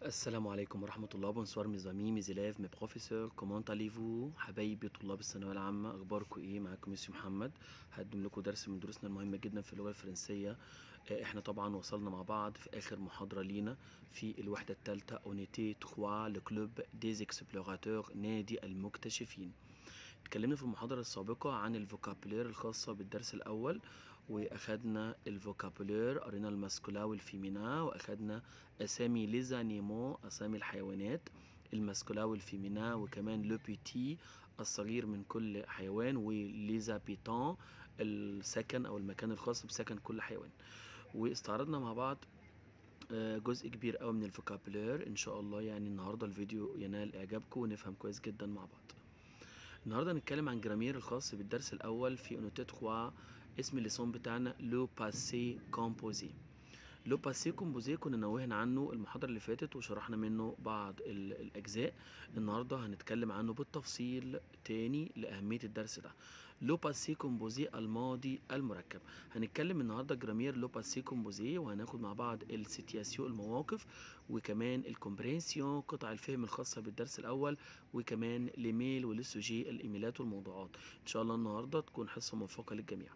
السلام عليكم ورحمة الله بونسوار mes amis mes élèves mes professeurs comment allez-vous حبايبي طلاب الثانوية العامة أخباركم إيه معاكم ميسيو محمد هقدم لكم درس من دروسنا المهمة جدا في اللغة الفرنسية آه، إحنا طبعا وصلنا مع بعض في آخر محاضرة لينا في الوحدة الثالثة اونيتي 3 لكلوب ديز اكسبلوراتور نادي المكتشفين اتكلمنا في المحاضرة السابقة عن الفوكابولير الخاصة بالدرس الأول وأخدنا الفوكابولير قرينا الماسكولا والفيمينا وأخدنا أسامي ليزانيمو أسامي الحيوانات الماسكولا والفيمينا وكمان لو بيتي الصغير من كل حيوان وليزابيتان السكن أو المكان الخاص بسكن كل حيوان واستعرضنا مع بعض آه، جزء كبير قوي من الفوكابولير ان شاء الله يعني النهارده الفيديو ينال اعجابكم ونفهم كويس جدا مع بعض النهارده هنتكلم عن جرامير الخاص بالدرس الاول في اونوتي 3 اسم الليسون بتاعنا لو باسي كومبوزي لو باسي كومبوزي كنا نوهنا عنه المحاضرة اللي فاتت وشرحنا منه بعض ال- الأجزاء النهاردة هنتكلم عنه بالتفصيل تاني لأهمية الدرس ده لو باسي كومبوزي الماضي المركب هنتكلم النهاردة جرامير لو باسي كومبوزي وهناخد مع بعض السيتياسيو المواقف وكمان الكومبرينسيون قطع الفهم الخاصة بالدرس الأول وكمان الايميل والسوجي الإيميلات والموضوعات إن شاء الله النهاردة تكون حصة موفقة للجميع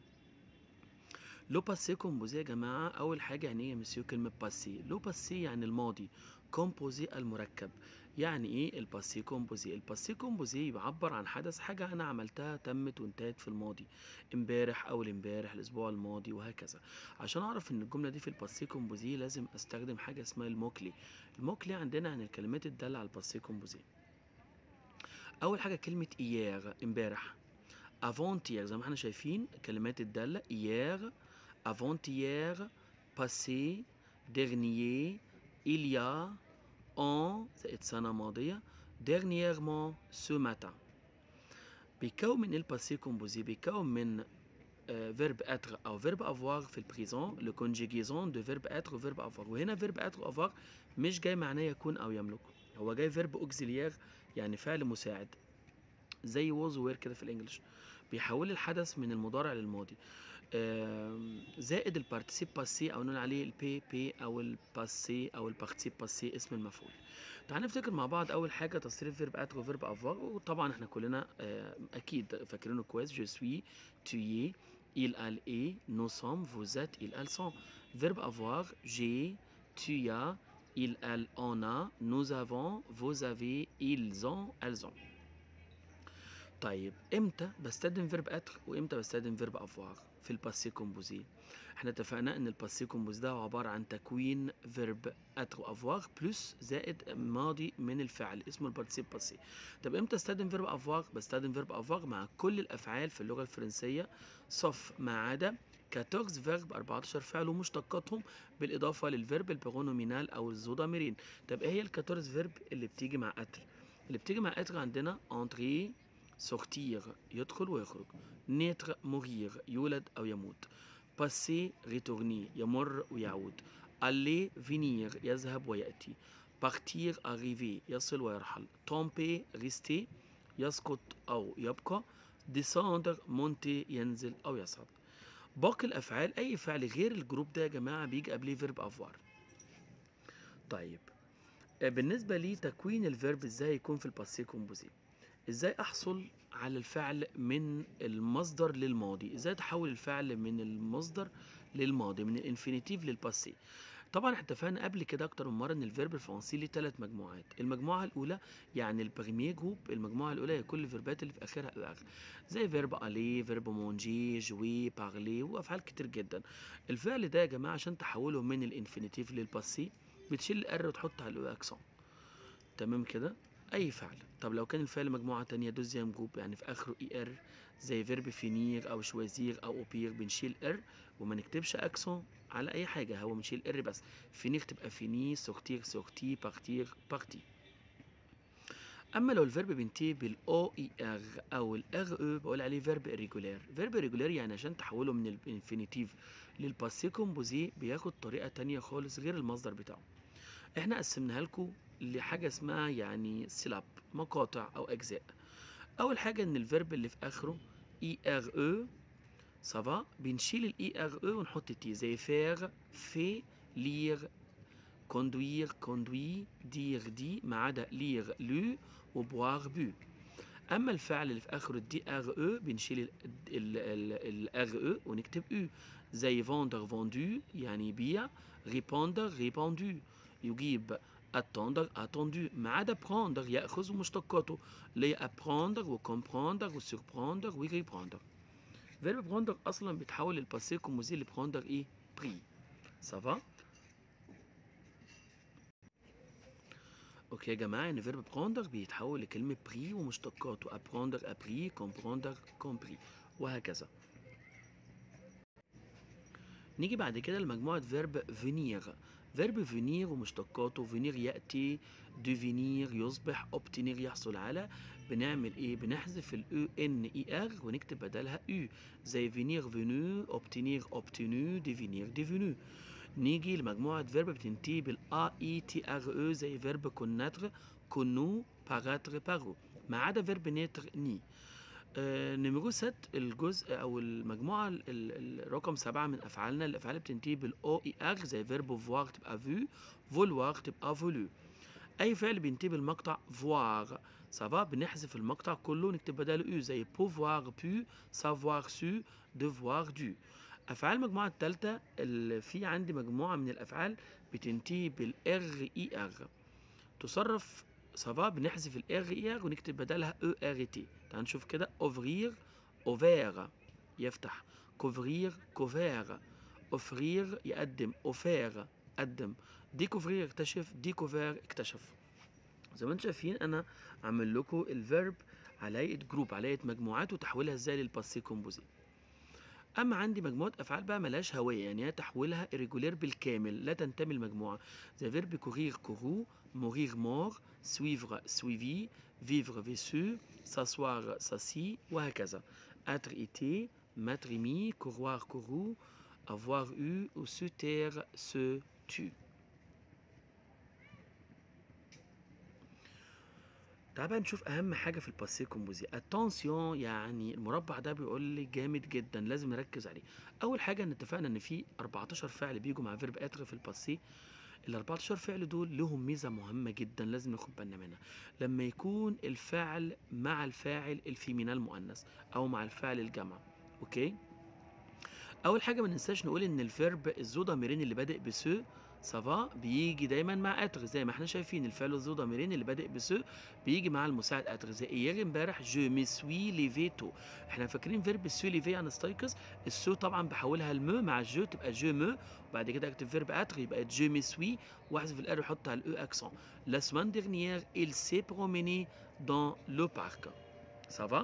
لو باسي كومبوزي يا جماعة أول حاجة يعني إيه يا مسيو كلمة باسي لو باسي يعني الماضي كومبوزي المركب يعني إيه الباسي كومبوزي الباسي كومبوزي بيعبر عن حدث حاجة أنا عملتها تمت وانتهت في الماضي امبارح أول امبارح الأسبوع الماضي وهكذا عشان أعرف إن الجملة دي في الباسي كومبوزي لازم أستخدم حاجة اسمها الموكلي الموكلي عندنا عن الكلمات الدالة على الباسي كومبوزي أول حاجة كلمة إيير امبارح افونتيير زي ما احنا شايفين كلمات الدالة إيير avant-hier, passé, dernier, il y a, en زائد سنة ماضية dernièrement ce matin بيكون من الباسي كومبوزي بيكون من فيرب اتر او فيرب افوار في البريزون لو كونجيغيزون دو فيرب اتر وفيرب افوار وهنا فيرب اتر وافوار مش جاي معناه يكون او يملك هو جاي فيرب اوكسيليير يعني فعل مساعد زي ووز وير كده في الانجليش بيحول الحدث من المضارع للماضي آم، زائد البارتيسيب باسي او نقول عليه البي بي او الباسي او البارتيسيب باسي اسم المفعول تعال نفتكر مع بعض اول حاجه تصريف فيرب اتر وفيرب افوار وطبعا احنا كلنا آه، اكيد فاكرينه كويس جو سوي tu es il elle est nous sommes vous êtes il elles sont verbe avoir j'ai tu as il elle on a nous avons vous avez ils ont elles ont طيب امتى بستخدم فيرب اتر وامتى بستخدم فيرب افوار في الباسي كومبوزي احنا اتفقنا ان الباسي كومبوزي ده عباره عن تكوين فيرب اتر وافوار بلس زائد ماضي من الفعل اسمه البارتيسيب باسي طب امتى استخدم فيرب افوار بستخدم فيرب افوار مع كل الافعال في اللغه الفرنسيه صف ما عدا 14 فيرب 14 فعل ومشتقاتهم بالاضافه للفيرب البرونومينال او الزوداميرين طب ايه هي ال 14 فيرب اللي بتيجي مع اتر اللي بتيجي مع اتر عندنا انتري sortir يدخل ويخرج naître mourir يولد أو يموت passer retourner يمر ويعود aller venir يذهب ويأتي partir arriver يصل ويرحل tomber rester يسقط أو يبقى descendre monter ينزل أو يصعد باقي الأفعال أي فعل غير الجروب ده يا جماعة بيجي قبليه فيرب أفوار طيب آه، بالنسبة لي تكوين الفيرب ازاي يكون في الباسي كومبوزي ازاي احصل على الفعل من المصدر للماضي ازاي تحول الفعل من المصدر للماضي من الانفينيتيف للباسي طبعا احنا اتفقنا قبل كده اكتر من مره ان الفيرب الفرنسي ليه ثلاث مجموعات المجموعه الاولى يعني البريمير جروب المجموعه الاولى هي كل الفيربات اللي في اخرها ار زي فيرب الي فيرب مونجي جوي بارلي وافعال كتير جدا الفعل ده يا جماعه عشان تحوله من الانفينيتيف للباسي بتشيل الار وتحط على الاكسون تمام كده اي فعل طب لو كان الفعل مجموعه تانية دوزيام جروب يعني في اخره اي ار زي فيرب فينير او شوازير او اوبير بنشيل ار وما نكتبش اكسون على اي حاجه هو بنشيل ار بس فينير تبقى فيني سورتير سورتي بارتير بارتي اما لو الفيرب بينتهي بالاو اي ار او الار او بقول عليه فيرب irregular فيرب irregular يعني عشان تحوله من الانفينيتيف للباسي كومبوزي بياخد طريقه تانية خالص غير المصدر بتاعه احنا قسمناها لكم لحاجه اسمها يعني سيلاب مقاطع او اجزاء اول حاجه ان الفيرب اللي في اخره اي ار او سافا بنشيل الاي ار او ونحط تي زي فير في لير كوندوير كوندوي دير دي ما عدا لير لو وبوار بو اما الفعل اللي في اخره الدي ار او بنشيل الار او ونكتب او زي فوندر فوندو يعني يبيع ريبوندر ريبوندو يجيب attendre attendu ما عدا prendre ياخذ ومشتقاته اللي هي apprendre وcomprendre وsurprendre وريبروندر فيرب prendre اصلا بيتحول للباسي كوموزي اللي prendre ايه بري سافا اوكي يا جماعه ان فيرب prendre بيتحول لكلمه بري ومشتقاته apprendre appris comprendre compris وهكذا نيجي بعد كده لمجموعه فيرب venir فيرب فينير ومشتقاته فينير يأتي ديفينير يصبح اوبتينير يحصل على بنعمل ايه بنحذف الاو ان اي ار ونكتب بدلها يو زي فينير فينو اوبتينير اوبتينو ديفينير ديفينو نيجي لمجموعة فيرب بتنتهي بالا اي تي ار او زي فيرب كوناتر كونو باراتر بارو ما عدا فيرب نيتر ني آه نمرو ست الجزء او المجموعه ال- ال- الرقم سبعة من افعالنا الافعال اللي بتنتهي بالاو اي ار زي فيرب فوار تبقى فو فولوار تبقى فولو اي فعل بينتهي بالمقطع فوار سافا بنحذف المقطع كله نكتب بداله او زي بوفوار بو سافوار سو ديفوار دو افعال المجموعه الثالثه اللي في عندي مجموعه من الافعال بتنتهي بالار اي ار تصرف سافا بنحذف الار اي ار ونكتب بدلها او ار تي تعال نشوف كده اوفرير اوفير يفتح كوفرير كوفير اوفرير يقدم اوفير قدم ديكوفرير اكتشف ديكوفير اكتشف زي ما انتم شايفين انا عامل لكم الفيرب على هيئه جروب على هيئه مجموعات وتحويلها ازاي للباسي كومبوزي اما عندي مجموعه افعال بقى ملهاش هويه يعني هي تحويلها irregular بالكامل لا تنتمي لمجموعه زي فيرب كورير كورو مورير مور سويفر سويفي فيفر فيسو s'asseoir s'assit وهكذا être été mettre mis couroir couru avoir eu ou se taire se tue تعال بقى نشوف اهم حاجه في الباسي كومبوزي اتونسيون يعني المربع ده بيقول لي جامد جدا لازم نركز عليه اول حاجه ان اتفقنا ان في 14 فعل بيجوا مع فيرب اتر في الباسي ال 14 فعل دول لهم ميزه مهمه جدا لازم ناخد بالنا منها لما يكون الفعل مع الفاعل الفيمينال مؤنث او مع الفاعل الجمع اوكي اول حاجه ما ننساش نقول ان الفيرب الذو ضميرين اللي بادئ بسو سافا بيجي دايما مع اتر زي ما احنا شايفين الفعل الذو ضميرين اللي بادئ بسو بيجي مع المساعد اتر زي ايير امبارح جو مي سوي ليفيتو احنا فاكرين فيرب سو ليفي يعني استيقظ السو طبعا بحولها المو مع الجو تبقى جو مو وبعد كده اكتب فيرب اتر يبقى جو مي سوي واحذف الار وحط على الاو اكسون لا سمان ديرنيير il s'est promené dans le parc ça va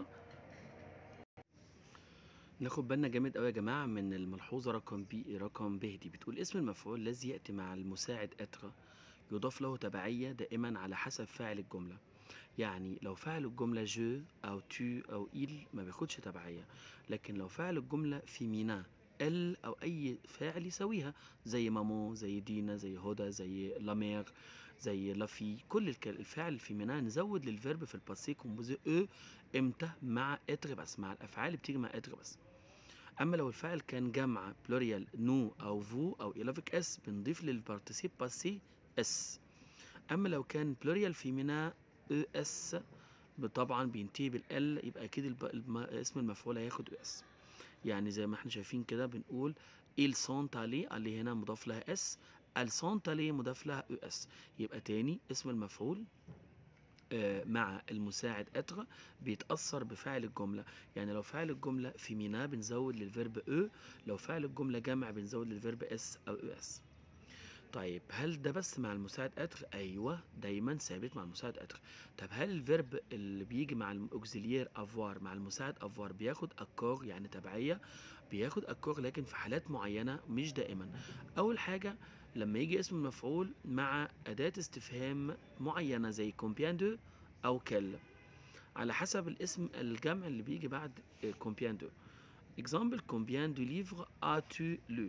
ناخد بالنا جامد قوي يا جماعه من الملحوظه رقم بي رقم ب دي بتقول اسم المفعول الذي ياتي مع المساعد اتر يضاف له تبعيه دائما على حسب فاعل الجمله يعني لو فاعل الجمله جو او تو او il ما بياخدش تبعيه لكن لو فاعل الجمله فيمينا ال او اي فاعل يساويها زي مامو زي دينا زي هدى زي لامير زي لافي كل الك- الفعل الفيمينا نزود للفيرب في الباسي كومبوزي او امتى مع اتر بس مع الافعال اللي بتيجي مع اتر بس اما لو الفعل كان جمع بلوريال نو او فو او الافيك اس بنضيف للبارتيسيب باسي اس اما لو كان بلوريال فيمينا او اس طبعا بينتهي بالال يبقى اكيد الب... الم... اسم المفعول هياخد او اس يعني زي ما احنا شايفين كده بنقول ils sont allés اللي هنا مضاف لها اس elles sont allées مضاف لها او اس يبقى تاني اسم المفعول آه، مع المساعد اتر بيتأثر بفاعل الجملة يعني لو فاعل الجملة فيمينا بنزود للفيرب او لو فاعل الجملة جمع بنزود للفيرب اس او او اس طيب هل ده بس مع المساعد اتر ايوه دايما ثابت مع المساعد اتر طب هل الفيرب اللي بيجي مع الاوكسيليير افوار مع المساعد افوار بياخد اكور يعني تبعيه بياخد اكور لكن في حالات معينه مش دائما اول حاجه لما يجي اسم المفعول مع اداه استفهام معينه زي combien de او quel على حسب الاسم الجمع اللي بيجي بعد combien de example combien de livres as-tu lu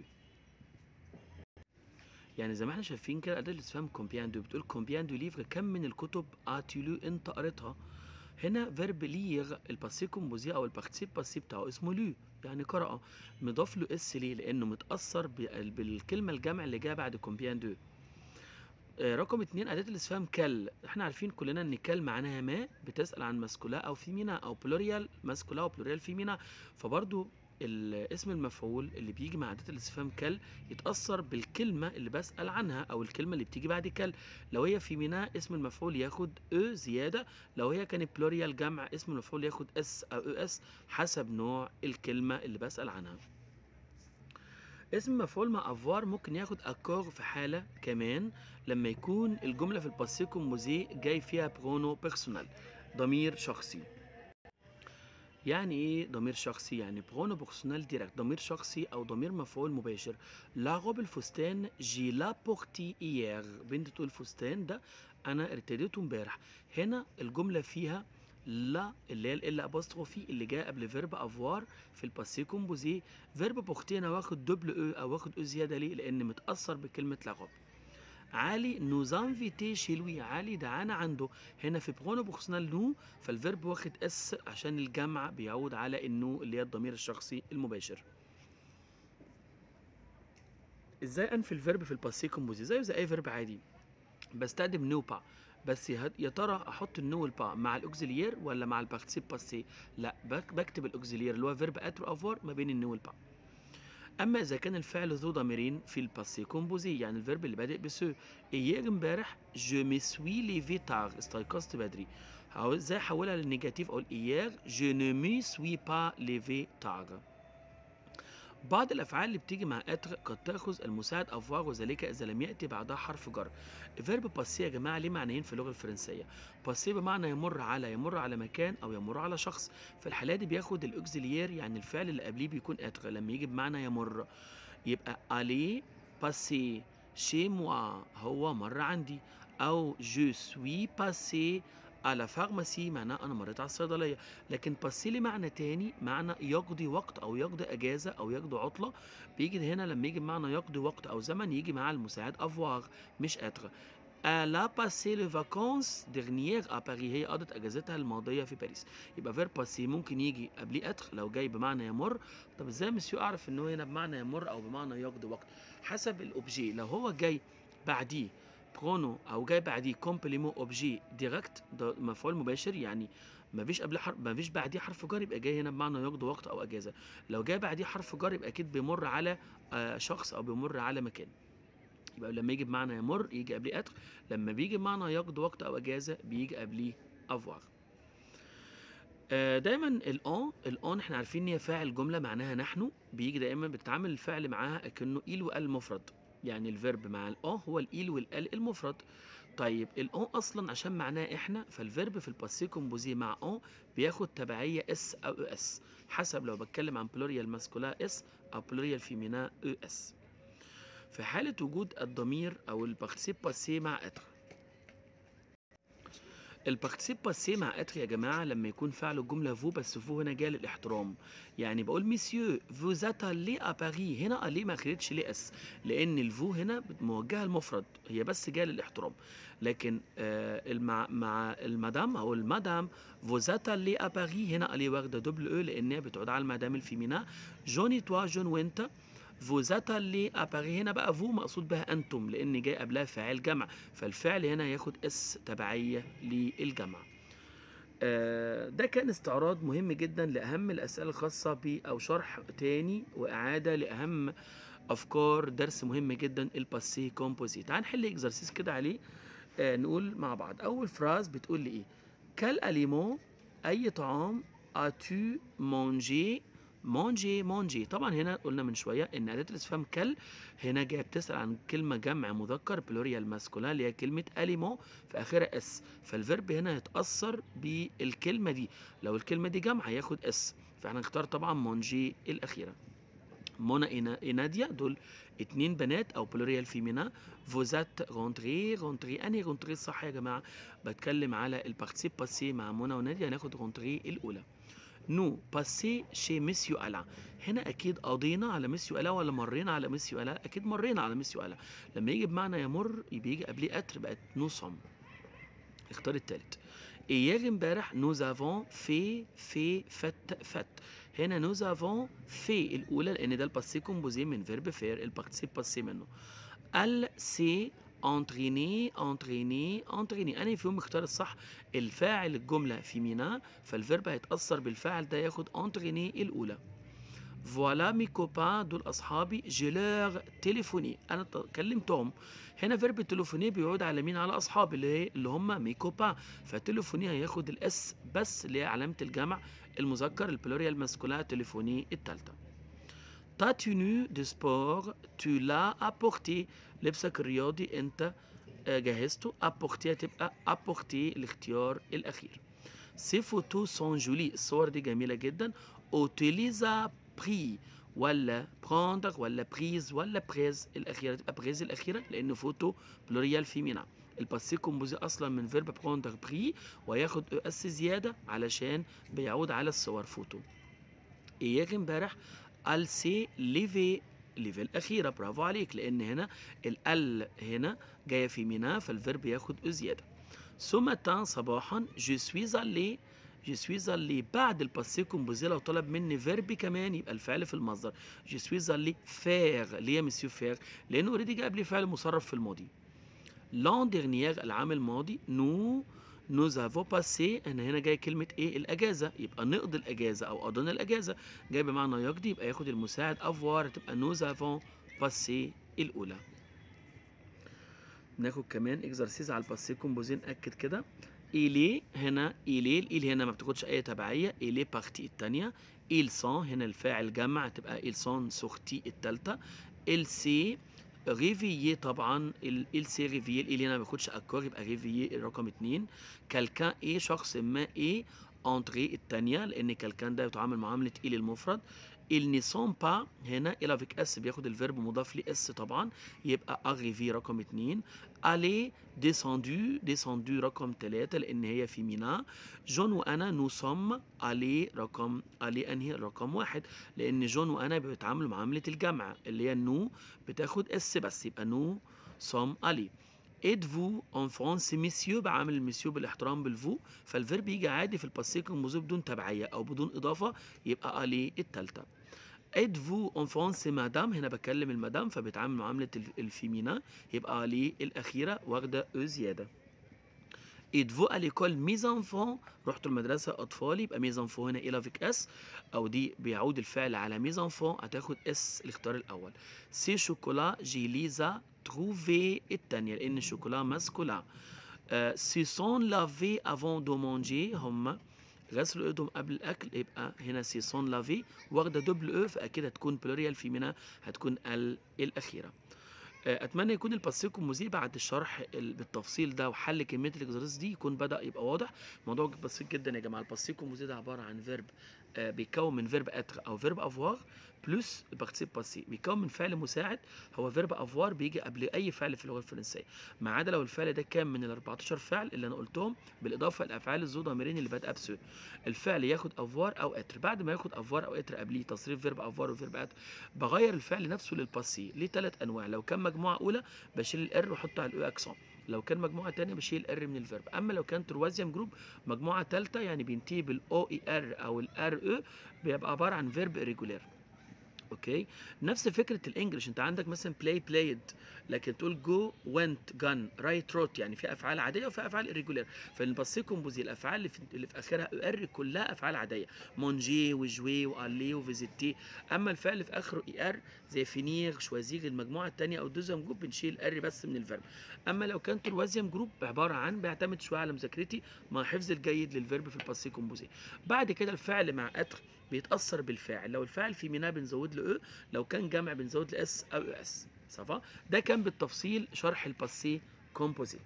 يعني زي ما احنا شايفين كده اداه الاستفهام combien de بتقول combien de livres كم من الكتب as-tu lu انت قريتها هنا فيرب لير الباسي كومبوزي او البارتيسيب باسي بتاعه اسمه لو يعني قرأ مضاف له اس ليه لانه متاثر بال- بالكلمه الجمع اللي جايه بعد كومبيان دو آه، رقم اتنين أداة الاستفهام كل احنا عارفين كلنا ان كل معناها ما بتسأل عن ماسكولا او فيمينا او بلوريال ماسكولا او بلوريال فيمينا فبرضو ال- اسم المفعول اللي بيجي مع أداة الاستفهام كل يتأثر بالكلمة اللي بسأل عنها أو الكلمة اللي بتيجي بعد كل لو هي فيمينا اسم المفعول ياخد او زيادة لو هي كانت بلوريال جمع اسم المفعول ياخد اس أو او اس حسب نوع الكلمة اللي بسأل عنها اسم مفعول مع افوار ممكن ياخد اكور في حالة كمان لما يكون الجملة في الباسيه كومبوزي جاي فيها برونو بيرسونال ضمير شخصي يعني ايه ضمير شخصي يعني برونو بيرسونال ديريكت ضمير شخصي او ضمير مفعول مباشر لا روب الفستان جي لا بورتي ايير بنت تقول الفستان ده انا ارتديته امبارح هنا الجملة فيها لا اللي هي ال ابوستروفي اللي جاء قبل فيرب افوار في الباسيه كومبوزي فيرب بورتي انا واخد دبل او او واخد او زياده ليه لان متاثر بكلمه لا روب علي نوز انفيتي شي لوي علي دعانا عنده هنا في برونو بيرسونال نو فالفيرب واخد اس عشان الجمع بيعود على النو اللي هي الضمير الشخصي المباشر ازاي انفي الفيرب في الباسيه كومبوزي زيه زي اي فيرب عادي بستخدم نو با بس يا يا ترى احط النو والبا مع الاوكسيليير ولا مع البارتيسيب باسي لا بك- بكتب الاوكسيليير اللي هو فيرب اتر افوار ما بين النو والبا اما اذا كان الفعل ذو ضميرين في الباسي كومبوزي يعني الفيرب اللي بادئ بسو ايير امبارح جو مي سوي ليفي تار استيقظت بدري هقول ازاي احولها للنيجاتيف اقول ايير جو نو مي سوي با ليفي تار بعض الافعال اللي بتيجي مع اتر قد تاخذ المساعد افوار وذلك اذا لم ياتي بعدها حرف جر فيرب باسي يا جماعه ليه معنيين في اللغه الفرنسيه باسي بمعنى يمر على يمر على مكان او يمر على شخص في الحاله دي بياخد الاوكسيليير يعني الفعل اللي قبليه بيكون اتر لما يجي بمعنى يمر يبقى الي باسي شي موا هو مر عندي او جو سوي باسي على فارماسي معناه انا مريت على الصيدليه لكن باسي ليه معنى تاني معنى يقضي وقت او يقضي اجازه او يقضي عطله بيجي هنا لما يجي بمعنى يقضي وقت او زمن يجي مع المساعد افوار مش اتر Elle a passé les vacances dernières à Paris هي قضت اجازتها الماضيه في باريس يبقى فيرب باسي ممكن يجي قبليه اتر لو جاي بمعنى يمر طب ازاي مسيو اعرف ان هو هنا بمعنى يمر او بمعنى يقضي وقت حسب الاوبجي لو هو جاي بعديه برونو او جاي بعديه كومبليمون اوبجي ديريكت ده مفعول مباشر يعني ما فيش قبل حرف ما فيش بعديه حرف جر يبقى جاي هنا بمعنى يقضي وقت او اجازه لو جاي بعديه حرف جر يبقى اكيد بيمر على آه، شخص او بيمر على مكان يبقى لما يجي بمعنى يمر يجي قبليه اتر لما بيجي بمعنى يقضي وقت او اجازه بيجي قبليه افوار آه، دايما الان الان احنا عارفين ان هي فاعل جمله معناها نحن بيجي دايما بتتعامل الفعل معاها اكنه ايل وال مفرد يعني الفيرب مع الان هو الايل والال المفرد طيب الان اصلا عشان معناه احنا فالفيرب في الباسي كومبوزي مع ان بياخد تبعيه اس او اس حسب لو بتكلم عن بلوريال ماسكولا اس او بلوريال فيمينا او اس في حالة وجود الضمير أو البارتيسيب باسي مع اتر البارتيسيب باسي مع اتر يا جماعة لما يكون فعل الجملة فو بس فو هنا جاي للاحترام يعني بقول ميسيو فوز لي ا باري هنا الي ما خدتش ليه اس لأن الفو هنا موجهة المفرد هي بس جاية للاحترام لكن آه المع مع المدام أو المدام فوزاتا لي ا باري هنا الي واخدة دبل او لأنها بتعود على المدام الفيمينا جوني توا جون وانت فوزاتا اللي اباري هنا بقى فو مقصود بها انتم لان جاي قبلها فاعل جمع فالفعل هنا ياخد اس تبعيه للجمع آه، ده كان استعراض مهم جدا لاهم الاسئله الخاصه ب او شرح تاني واعاده لاهم افكار درس مهم جدا الباسي كومبوزي تعال نحل اكزرسيس كده عليه آه نقول مع بعض اول فراز بتقول لي ايه كال اليمون اي طعام اتو مونجي مونجي مونجي طبعا هنا قلنا من شويه ان اداه الاستفهام كل هنا جايه بتسال عن كلمه جمع مذكر بلوريال ماسكولين اللي هي كلمه اليمون في اخرها اس فالفيرب هنا هيتاثر بالكلمه دي لو الكلمه دي جمع هياخد اس فاحنا نختار طبعا مونجي الاخيره منى إنا- إناديا دول اتنين بنات او بلوريال فيمينا فوزات رونتري رونتري انهي رونتري صح يا جماعه بتكلم على البارتيسيب باسي مع منى وناديا هناخد رونتري الاولى نو باسي شي مسيو الا هنا اكيد قضينا على مسيو الا ولا مرينا على مسيو الا اكيد مرينا على مسيو الا لما يجي بمعنى يمر يبقى يجي قبليه اتر بقت نو صم اختار التالت ايير امبارح نوز افون في في فت فت هنا نوز افون في الاولى لان ده الباسي كومبوزي من فيرب فير البارتيسيب باسي منه ال سي entraîner entraîner entraîner أنا فيهم اختار الصح الفاعل الجملة فيمينا فالفيرب هيتأثر بالفاعل ده ياخد entraîner الأولى فوالا مي كوبان دول اصحابي جي لور تليفوني انا ت- كلمتهم هنا فيرب تليفوني بيعود على مين على اصحابي اللي هي اللي هم مي كوبان فتليفوني هياخد الاس بس اللي هي علامه الجمع المذكر البلوريال ماسكولين تليفوني الثالثه تا تونو دي سبور تو لا ابورتي لبسك الرياضي انت آه، جهزته ابورتي هتبقى ابورتي الاختيار الاخير سي فوتو سون جولي الصور دي جميله جدا اوتيليزا بري ولا بروندر ولا بريز ولا بريز الاخيره تبقى بريز الاخيره لان فوتو بلوريال فيمينا الباسي كومبوزي اصلا من فيرب بروندر بري وياخد او اس زياده علشان بيعود على الصور فوتو اياك امبارح ال سي ليفي ليفي الاخيره برافو عليك لان هنا ال هنا جايه في مينا فالفيرب ياخد او زياده سو ماتان صباحا جو سويز allé جو سويز allé بعد الباسي كومبوزي لو طلب مني فيرب كمان يبقى الفعل في المصدر جو سويز allé فير ليه يا مسيو فير لانه اوريدي جاب لي فعل مصرف في الماضي لان ديرنيير العام الماضي نو نوز افو باسي انا هنا جاي كلمه ايه الاجازه يبقى نقضي الاجازه او قضينا الاجازه جاي بمعنى يقضي يبقى ياخد المساعد افوار تبقى نوز افون باسي الاولى ناخد كمان اكزرسيز على الباسي كومبوزي ناكد كده إيلي هنا إيلي الإيل هنا ما بتاخدش أي تبعية إيلي بارتي التانية إيل سون هنا الفاعل جمع تبقى إيل سون سورتي التالتة إل سي ريفيي طبعا ال سي ريفيي الإيل هنا ما بياخدش أكور يبقى ريفيي الرقم اتنين كالكان إيه شخص ما إيه انتري التانية لأن كالكان ده يتعامل معاملة إيل المفرد ils ne sont pas هنا إلى افيك اس بياخد الفيرب مضاف لي اس طبعا يبقى arrivé رقم اتنين aller descendu descendu رقم تلاتة لأن هي في مينا جون وأنا نو سوم aller رقم aller أنهي رقم واحد لأن جون وأنا بيتعاملوا معاملة الجمع اللي هي نو بتاخد اس بس يبقى نو سوم aller êtes-vous en France ميسيو بعامل الميسيو بالاحترام بالفو فالفيرب يجي عادي في الباسي كومبوزي بدون تبعية أو بدون إضافة يبقى aller التالتة êtes-vous en France مدام هنا بكلم المدام فبيتعامل معاملة الف- الفيمينا يبقى aller الأخيرة واخدة أو زيادة êtes-vous à l'école mes enfants رحتوا المدرسة أطفالي يبقى mes enfants هنا إلى فيك اس أو دي بيعود الفعل على mes enfants هتاخد اس الاختيار الأول سي شوكولا جي ليزا تروفي التانية لأن الشوكولا ماسكولا سي سون لافي افون دو مانجي هم غسلوا ايدهم قبل الاكل يبقى هنا سي سون لافي واخده دبل او فاكيد هتكون بلوريال فيمينا هتكون ال الاخيره آه، اتمنى يكون الباسي كوموزي بعد الشرح ال- بالتفصيل ده وحل كميه الاكزرسيس دي يكون بدا يبقى واضح الموضوع بسيط جدا يا جماعه الباسي كوموزي ده عباره عن فيرب آه، بيتكون من فيرب اتر او فيرب افوار بلس البارتيسيب باسي بيتكون من فعل مساعد هو فيرب افوار بيجي قبل اي فعل في اللغه الفرنسيه ما عدا لو الفعل ده كان من ال 14 فعل اللي انا قلتهم بالاضافه لافعال الذو ضميرين اللي بادئه بسو الفعل ياخد افوار او اتر بعد ما ياخد افوار او اتر قبليه تصريف فيرب افوار وفيرب اتر بغير الفعل نفسه للباسي ليه ثلاث انواع لو كان مجموعه اولى بشيل الار واحط على الاو اكسون لو كان مجموعه تانية بشيل الار من الفيرب اما لو كان تروازيام جروب مجموعه ثالثه يعني بينتهي بالاو اي ار او الار او بيبقى عباره عن فيرب ريجولير اوكي نفس فكره الانجليش انت عندك مثلا بلاي بلايد لكن تقول جو وينت جان رايت روت يعني في افعال عاديه وفي افعال irregular فالباسي كومبوزي الافعال اللي في, اللي في اخرها ار كلها افعال عاديه مونجي وجوي والي وفيزيتي اما الفعل اللي في اخره اي ار زي فينير شوازيغ المجموعه الثانيه او دوزيام جروب بنشيل ار بس من الفيرب اما لو كان تروازيام جروب عباره عن بيعتمد شويه على مذاكرتي مع حفظ الجيد للفيرب في الباسي كومبوزي بعد كده الفعل مع اتر بيتاثر بالفاعل لو الفاعل في مينا بنزود له او لو كان جمع بنزود له اس او اس صفا ده كان بالتفصيل شرح الباسي كومبوزي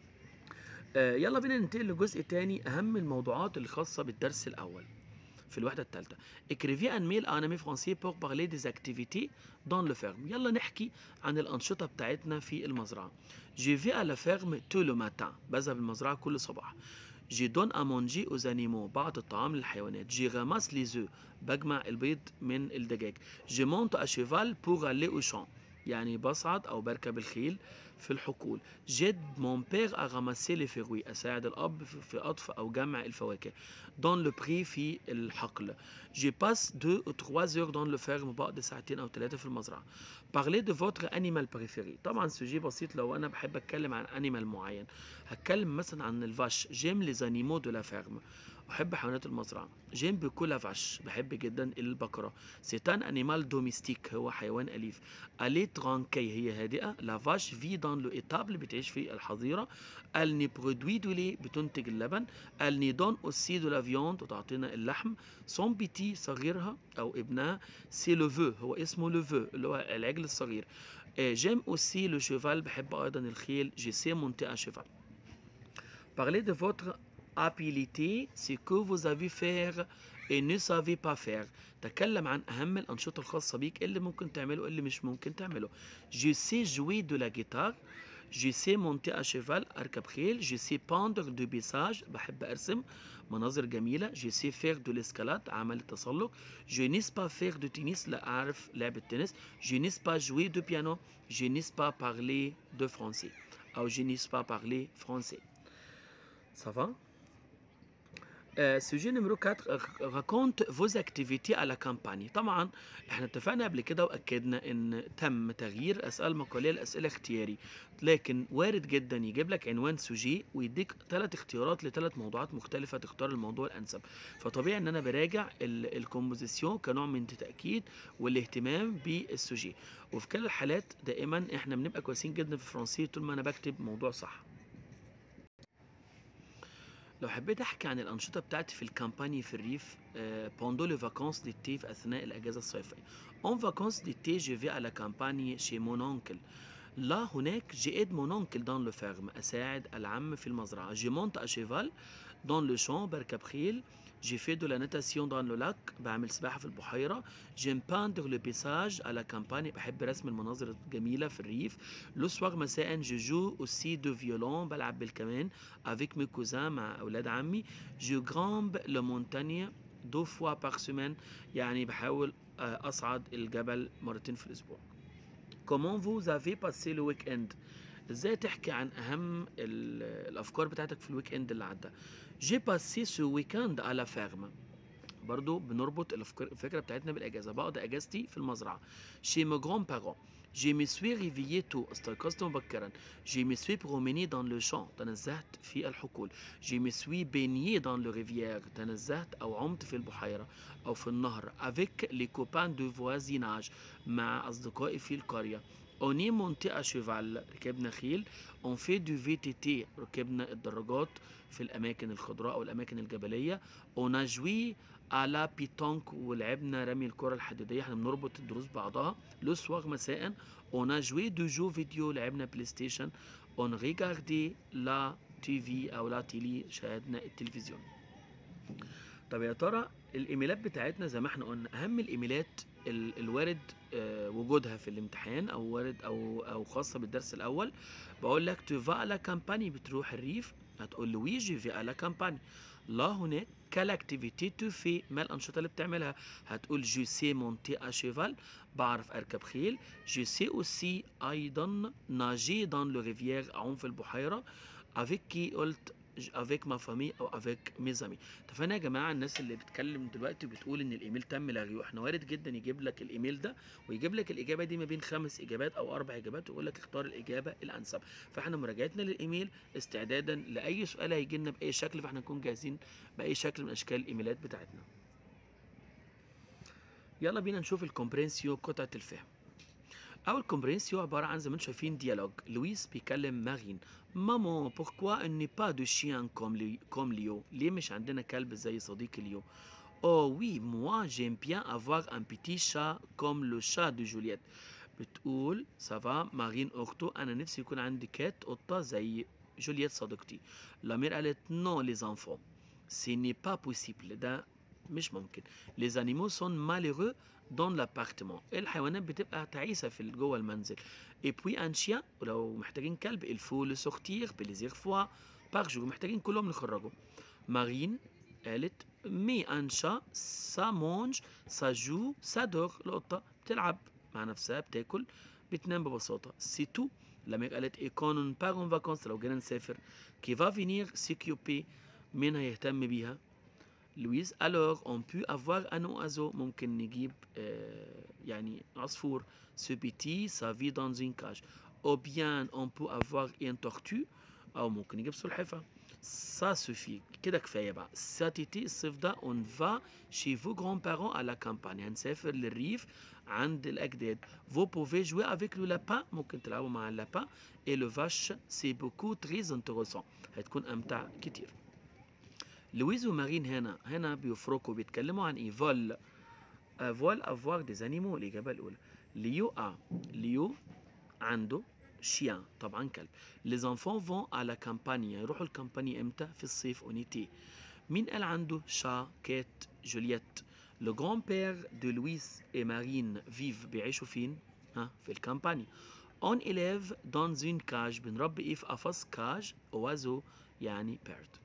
آه يلا بينا ننتقل لجزء تاني اهم الموضوعات الخاصه بالدرس الاول في الوحده الثالثه écrivez un mail à un ami français pour parler des activités dans le ferme يلا نحكي عن الانشطه بتاعتنا في المزرعه je vais à la ferme tout le matin بذهب المزرعه كل صباح جي دون à manger aux animaux بعض الطعام للحيوانات جي ramasse les œufs بجمع البيض من الدجاج جي monte à cheval pour aller au champ يعني بصعد أو بركب الخيل في الحقول جد مون بير أغاماسي لي فيروي أساعد الأب في في قطف أو جمع الفواكه دون لو بري في الحقل جي باس دو أو تخوا زور دون لو فيرم بقضي ساعتين أو ثلاثة في المزرعة بارلي دو فوتر أنيمال بريفيري طبعا سوجي بسيط لو أنا بحب أتكلم عن أنيمال معين هتكلم مثلا عن الفاش جيم لي زانيمو دو لا فيرم أحب حيوانات المزرعة جيم بكو لا فاش بحب جدا البقرة سيتان أنيمال دوميستيك هو حيوان أليف ألي ترانكي هي هادئة لا فاش في دان لو إيتابل بتعيش في الحظيرة ال ني برودوي دو لي بتنتج اللبن ال ني دون أوسي دو لا فيوند وتعطينا اللحم سون بيتي صغيرها أو ابنها سي لو فو هو اسمه لو فو اللي هو العجل الصغير جيم أوسي لو شيفال بحب أيضا الخيل جي سي مونتي أن شيفال Parlez de votre habilité, ce que vous avez faire et ne savez pas faire. تكلم عن أهم الأنشطة الخاصة بيك اللي ممكن تعمله اللي مش ممكن تعمله. Je sais jouer de la guitare. Je sais monter à cheval أركب خيل. Je sais peindre du paysage بحب أرسم مناظر جميلة. Je sais faire de l'escalade عمل التسلق. Je n'ai pas faire de tennis لا أعرف لعب التنس. Je n'ai pas jouer de piano. Je n'ai pas parler de français. أو je n'ai pas parler français. Ça va? Euh, sujet numéro 4 euh, raconte vos activités à la campagne طبعا احنا اتفقنا قبل كده واكدنا ان تم تغيير اسئله مقاليه لاسئله اختياري لكن وارد جدا يجيب لك عنوان سوجي ويديك ثلاث اختيارات لثلاث موضوعات مختلفه تختار الموضوع الانسب فطبيعي ان انا براجع الكومبوزيسيون كنوع من التاكيد والاهتمام بالسوجي وفي كلا الحالات دائما احنا بنبقى كويسين جدا في الفرنسي طول ما انا بكتب موضوع صح لو حبيت احكي عن الانشطه بتاعتي في الكامباني في الريف بوندو لي فاكونس ديتي في اثناء الاجازه الصيفيه اون فاكونس ديتي جي في على كامباني شي مون اونكل لا هناك جي ايد مون اونكل دون لو فيرم اساعد العم في المزرعه جي مونت اشيفال دون لو شون بركب خيل جي في دو لا ناتاسيون دون لو لاك بعمل سباحه في البحيره جيم باندر لو بيساج على كامباني بحب رسم المناظر الجميله في الريف لو سوار مساء جو جو اوسي دو فيولون بلعب بالكمان افيك مي كوزان مع اولاد عمي جو غرامب لو مونتانيا دو فوا بار سيمين يعني بحاول اصعد الجبل مرتين في الاسبوع كومون فوز افي باسي لو ويك اند ازاي تحكي عن اهم الافكار بتاعتك في الويك اند اللي عدى جي باسي سو ويكاند على فيرم برضو بنربط الفكره بتاعتنا بالاجازه بقضي اجازتي في المزرعه شي مو جرون بارون جي مي سوي ريفيي تو استيقظت مبكرا جي مي سوي بروميني دون لو شون تنزهت في الحقول جي مي سوي بينيي دون لو ريفيير تنزهت او عمت في البحيره او في النهر افيك لي كوبان دو فوازيناج مع اصدقائي في القريه اوني مونتي ا شيفال ركبنا خيل اون في دو في تي تي ركبنا الدراجات في الاماكن الخضراء او الاماكن الجبليه اون جوي على بيتونك ولعبنا رمي الكره الحديديه احنا بنربط الدروس بعضها لو سواغ مساء اون جوي دو جو فيديو لعبنا بلاي ستيشن اون ريغاردي لا تي في او لا تيلي شاهدنا التلفزيون طب يا ترى الايميلات بتاعتنا زي ما احنا قلنا اهم الايميلات الوارد آه وجودها في الامتحان او وارد او او خاصه بالدرس الاول بقول لك تو فا لا كامباني بتروح الريف هتقول لي وي جي في لا كامباني لا هناك كال اكتيفيتي تو في ما الانشطه اللي بتعملها هتقول جو سي مونتي ا شيفال بعرف اركب خيل جو سي اوسي ايضا ناجي دون لو ريفيير اعوم في البحيره افيك كي قلت افيك ما فامي او افيك ميزامي اتفقنا يا جماعه الناس اللي بتتكلم دلوقتي وبتقول ان الايميل تم لغيه احنا وارد جدا يجيب لك الايميل ده ويجيب لك الاجابه دي ما بين خمس اجابات او اربع اجابات ويقول لك اختار الاجابه الانسب فاحنا مراجعتنا للايميل استعدادا لاي سؤال هيجي لنا باي شكل فاحنا نكون جاهزين باي شكل من اشكال الايميلات بتاعتنا يلا بينا نشوف الكومبرينسيو قطعه الفهم أول كومبرينسيو عبارة عن زي ما انتم شايفين ديالوج لويس بيكلم مارين مامون بوركوا ان با دو شيان كوم لي كوم ليو ليه مش عندنا كلب زي صديقي ليو او وي موا جيم بيان افوار ان بيتي شا كوم لو شا دو جولييت بتقول سافا مارين اختو انا نفسي يكون عندي كات قطه زي جولييت صديقتي لامير قالت نو لي زانفون سي ني با بوسيبل ده مش ممكن لي زانيمو سون ماليرو دون لابارتمون الحيوانات بتبقى تعيسه في جوه المنزل اي بوي ان شيان ولو محتاجين كلب الفو لو سورتير بليزير فوا باغ جور محتاجين كلهم نخرجوا مارين قالت مي ان شا سا مونج سا جو سا دور القطه بتلعب مع نفسها بتاكل بتنام ببساطة سي تو لما قالت ايه كون باغ اون فاكونس لو جينا نسافر كي فا فينير سيكيوبي مين هيهتم بيها لويز alors on peut avoir un oiseau ممكن نجيب آه يعني عصفور ce petit ça vit dans une cage ou bien on peut avoir une tortue او ممكن نجيب سلحفاه ça suffit كده كفايه بقى cet été الصيف ده on va chez vos grands-parents à la campagne هنسافر للريف عند الاجداد vous pouvez jouer avec le lapin ممكن تلعبوا مع اللابان et le vache c'est beaucoup très intéressant هتكون امتع كتير لويز ومارين هنا هنا بيفرقوا بيتكلموا عن ايه فول فول افواغ دي زانيمو الاجابه الاولى ليو ا ليو عنده شيان طبعا كلب les enfants vont à la campagne يروحوا الكامباني امتى في الصيف اونيتي مين قال عنده شا كات جولييت لو جران بير دو لويس اي مارين فيف بيعيشوا فين ها في الكامباني اون élève dans une cage بنربي ايه في قفص كاج oiseau يعني bird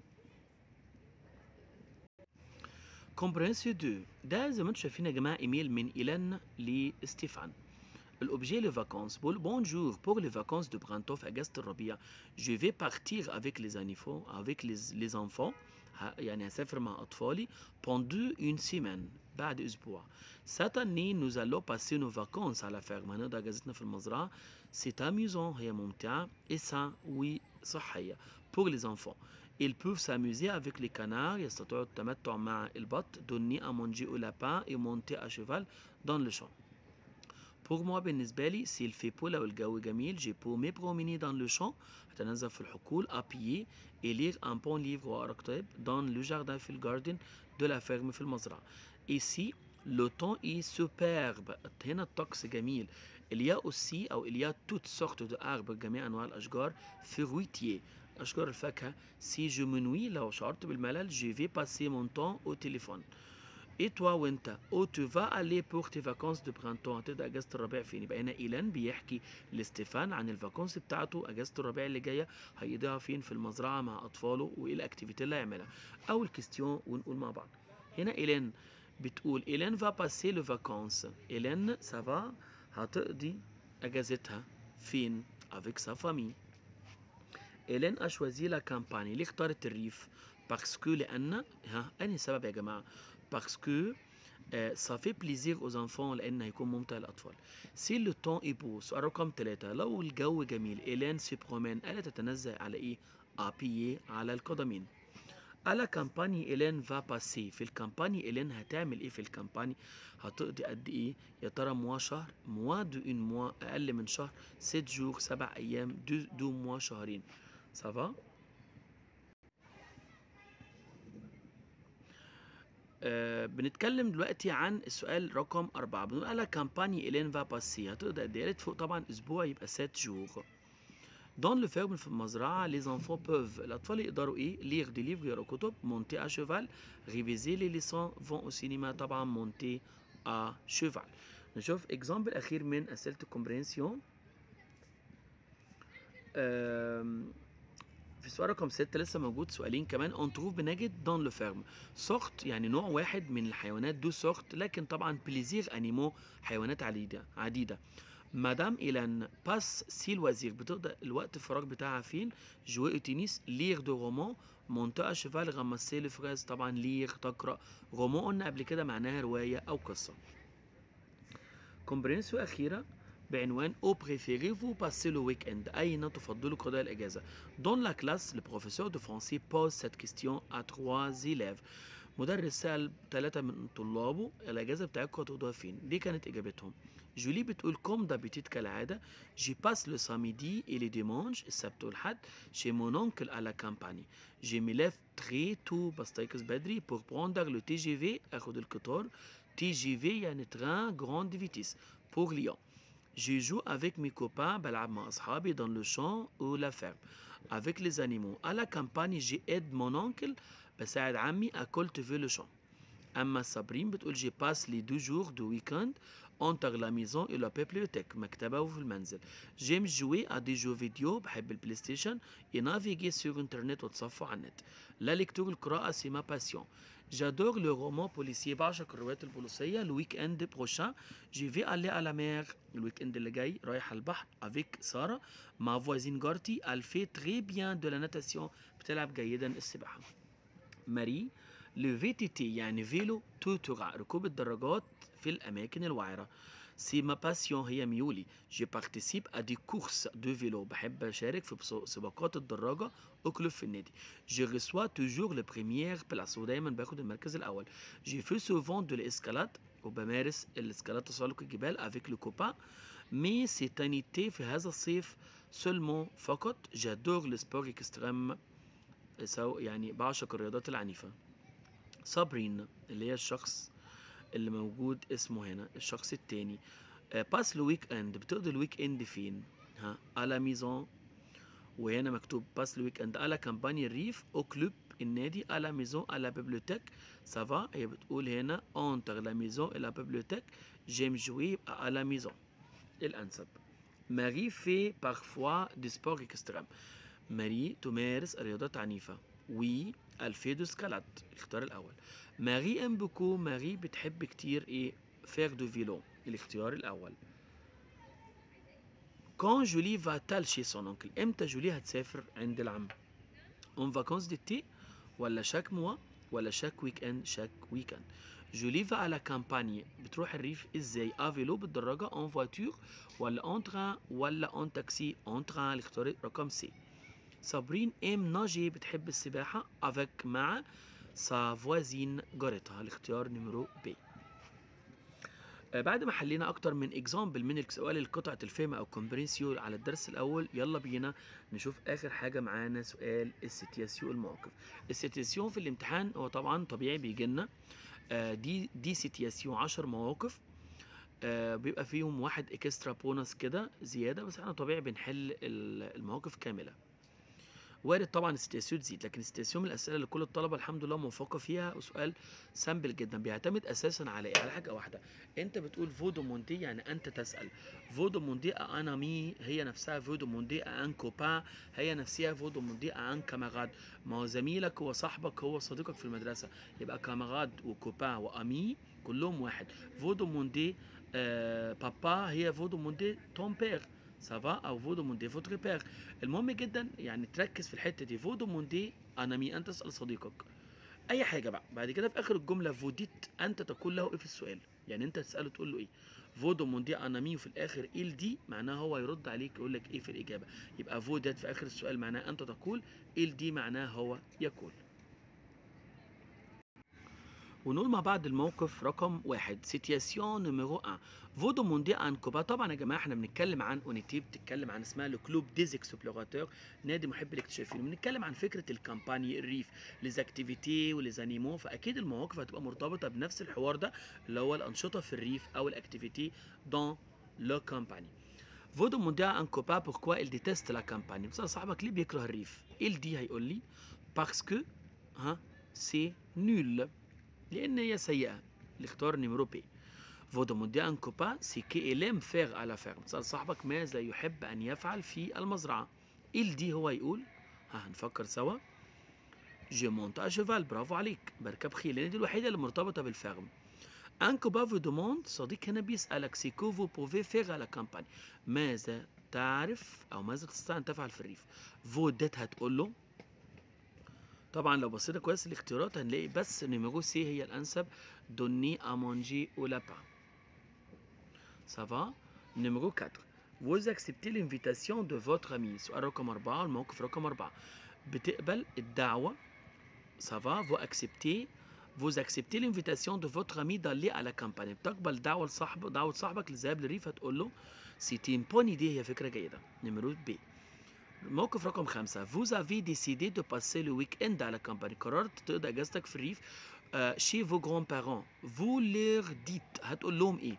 كومبرينسيو 2 ده زي ما انتم شايفين يا جماعه ايميل من ايلان لستيفان الاوبجي لي فاكونس بقول بونجور بور لي فاكونس دو برانتو في اجازه الربيع جو في بارتير افيك لي زانيفو افيك لي لي انفون يعني هسافر مع اطفالي بوندو اون سيمان بعد اسبوع سات اني نوز الو باسي نو فاكونس على فيرم هنقضي اجازتنا في المزرعه سي اميوزون هي ممتعه اي سان وي صحيه بور لي انفون Ils peuvent s'amuser avec les canards يستطيعوا التمتع مع البط donner à manger au lapin et monter à cheval dans le champ. Pour moi بالنسبة لي s'il fait beau لو الجو جميل j'ai peux me promener dans le champ هتنزل في الحقول à pied et lire un bon livre وأقرأ كتاب dans le jardin في الجاردن de la ferme في المزرعة. Ici le temps est superbe هنا الطقس جميل. Il y a aussi أو il y a toutes sortes de arbres جميع أنواع الأشجار fruitiers أشجار الفاكهة سي جو منوي لو شعرت بالملل جي في باسي مون طون او تليفون اي توا وانت او تو فا الي بور تي فاكونس دو برانتون هتبدا اجازه الربيع فين يبقى هنا ايلان بيحكي لاستيفان عن الفاكونس بتاعته اجازه الربيع اللي جايه هيقضيها فين في المزرعه مع اطفاله وايه الاكتيفيتي اللي هيعملها اول كيستيون ونقول مع بعض هنا ايلان بتقول ايلان فا باسي لو فاكونس ايلان سافا هتقضي اجازتها فين افيك سا فامي إيلين أشوازي لا كامباني ليه اختارت الريف باسكو لأن ها أنهي سبب يا جماعة باسكو سا في بليزير aux enfants لأن هيكون ممتع للأطفال سي لو تون اي بو سؤال رقم ثلاثة لو الجو جميل إيلين سي برومين ألا تتنزه على إيه أبيي على القدمين على كامباني إيلين فا باسي في الكامباني إيلين هتعمل إيه في الكامباني هتقضي قد إيه يا ترى موا شهر موا دو اون موا أقل من شهر ست جور سبع أيام دو دو موا شهرين سافا آه بنتكلم دلوقتي عن السؤال رقم أربعة بنقول على كامباني إيلين فا باسي هتقدر قد إيه فوق طبعا أسبوع يبقى سات جور دون لو فيرم في المزرعة لي زانفون بوف الأطفال يقدروا إيه ليغ دي ليفر يقروا كتب مونتي أ شيفال ريفيزي لي ليسون فون أو سينما طبعا مونتي أ شيفال نشوف اكزامبل أخير من أسئلة الكومبرينسيون في السؤال رقم ستة لسه موجود سؤالين كمان اون تروف بنجد دون لو فيرم سورت يعني نوع واحد من الحيوانات دو سورت لكن طبعا بليزير انيمو حيوانات عديدة عديدة مدام إيلان باس سي الوزير بتقضي الوقت الفراغ بتاعها فين جوي تنس لير دو رومان منطقة شيفال غمسي الفراز طبعا لير تقرأ رومان قلنا قبل كده معناها رواية أو قصة كومبرينسيو أخيرة بعنوان او بريفيري-vous passer le week-end أين تفضلوا قضاء الإجازة Dans la classe le professeur de français pose cette question à trois élèves مدرس سأل ثلاثة من طلابه الأجازة بتاعتكم هتقضوها فين؟ دي كانت إجابتهم جولي بتقول كوم دابيتيت كالعادة جي باس لو ساميدي et les dimanches السبت والحد chez mon oncle à la campagne je me lève très tôt بستيقظ بدري pour prendre le TGV أخد القطار TGV يعني train grande vitesse pour Lyon Je joue avec mes copains بلعب مع أصحابي dans le champ ou la ferme avec les animaux à la campagne j'aide mon oncle بساعد عمي à cultiver le champ أما صابرين بتقول جي باس لي دو جور دو ويكند entre la maison et la bibliothèque مكتبة وفي المنزل j'aime jouer à des jeux vidéo بحب البلاي ستيشن et naviguer sur internet وتصفح على النت la lecture القراءة c'est ma passion J'adore le roman policier بعشق الروايات البوليسية le week-end prochain je vais aller à la mer الويك اند اللي جاي رايح على البحر avec سارة ma voisine جارتي elle fait très bien de la natation بتلعب جيدا السباحة ماري لو في تي تي يعني فيلو توتورا ركوب الدراجات في الأماكن الوعرة سي ما باسيون هي ميولي جي بارتيسيب ا دي كورس دو فيلو بحب اشارك في بص- سباقات الدراجه او كلوب في النادي جي ريسوا توجور لو بريميير بلاس ودايما باخد المركز الاول جي في سوفون دو الاسكالات وبمارس الاسكالات تسلق الجبال افيك لو كوبان مي سي تانيتي في هذا الصيف سولمون فقط جادور لسبور اكستريم سو يعني بعشق الرياضات العنيفه صابرين اللي هي الشخص اللي موجود اسمه هنا الشخص التاني آه، باس لو ويك اند بتقضي الويك اند فين ها على ميزون وهنا مكتوب باس لو ويك اند على كامباني الريف او كلوب النادي على ميزون على بيبليوتيك سافا هي بتقول هنا اونتر لا ميزون لا بيبليوتيك جيم جوي يبقى على ميزون الانسب ماري في بارفوا دي سبور اكستريم ماري تمارس رياضات عنيفة وي الفيدو سكالات الاختيار الأول ماري ام بوكو ماري بتحب كتير ايه فير دو فيلو الاختيار الأول كون جولي فاتال شي سون اونكل امتى جولي هتسافر عند العم اون فاكونس ديتي ولا شاك موا ولا شاك ويك اند شاك ويكند جولي فا على كامباني بتروح الريف ازاي افيلو بالدراجة اون فواتور ولا اون تران ولا اون تاكسي اون تران الاختيار رقم سي صابرين ام ناجي بتحب السباحة افيك مع سا فوازين جارتها الاختيار نمرو بي آه، بعد ما حلينا اكتر من اكزامبل من سؤال القطعة الفهم او كومبرينسيو على الدرس الاول يلا بينا نشوف اخر حاجة معانا سؤال السيتياسيو المواقف السيتياسيون في الامتحان هو طبعا طبيعي بيجي لنا آه، دي دي سيتياسيون 10 مواقف آه، بيبقى فيهم واحد اكسترا بونس كده زيادة بس احنا طبيعي بنحل ال- المواقف كاملة وارد طبعا الستاسيون تزيد لكن الستاسيون من الاسئله اللي كل الطلبه الحمد لله موفقه فيها وسؤال سامبل جدا بيعتمد اساسا على ايه على حاجه واحده انت بتقول فودو موندي يعني انت تسال فودو موندي انا مي هي نفسها فودو موندي ان كوبان هي نفسها فودو موندي ان كاماراد ما هو زميلك هو صاحبك هو صديقك في المدرسه يبقى كاماراد وكوبان وامي كلهم واحد فودو موندي آه بابا هي فودو موندي توم بير سافا او فودو موندي فوتر بير المهم جدا يعني تركز في الحته دي فودو موندي انا مي انت تسال صديقك اي حاجه بقى بعد كده في اخر الجمله فوديت انت تقول له ايه في السؤال يعني انت تساله تقول له ايه فودو موندي انا مي وفي الاخر ايل دي معناها هو يرد عليك يقول لك ايه في الاجابه يبقى فوديت في اخر السؤال معناها انت تقول ايل دي معناها هو يقول ونقول مع بعض الموقف رقم واحد سيتياسيون نيميرو 1 فودو موندي ان كوبا طبعا يا جماعه احنا بنتكلم عن اونيتي بتتكلم عن اسمها لو كلوب ديز اكسبلوراتور نادي محب الاكتشافين بنتكلم عن فكره الكامباني الريف ليزاكتيفيتي وليزانيمون فاكيد المواقف هتبقى مرتبطه بنفس الحوار ده اللي هو الانشطه في الريف او الاكتيفيتي دون لو كامباني فودو موندي ان كوبا بوركوا il déteste la campagne بس صاحبك ليه بيكره الريف il دي هيقول لي باسكو ها سي نول لان هي سيئه الاختيار نيميرو بي فودو موندي ان كوبا سي كي إليم فيغ على فيغ سأل صاحبك ماذا يحب أن يفعل في المزرعة إل دي هو يقول ها هنفكر سوا جي مونت ا شيفال برافو عليك بركب خيل لان دي الوحيده اللي مرتبطه بالفيرم ان كوبا في دوموند صديق هنا بيسالك سيكو فو بوفي فيغ على كامباني ماذا تعرف او ماذا تستطيع ان تفعل في الريف فو ديت هتقول له طبعا لو بصينا كويس الاختيارات هنلاقي بس نيميرو سي هي الانسب دوني امونجي او لابا سافا نيميرو 4 vous acceptez l'invitation de votre ami سؤال رقم أربعة الموقف رقم أربعة بتقبل الدعوة سافا vous acceptez vous acceptez l'invitation de votre ami d'aller à la campagne بتقبل دعوة لصاحب دعوة صاحبك للذهاب للريف هتقول له سيتي une bonne idée هي فكرة جيدة نمرو بي الموقف رقم خمسة vous avez décidé de passer le week-end à la campagne قررت تقضي اجازتك في الريف آه chez vos grands-parents vous leur dites هتقول لهم ايه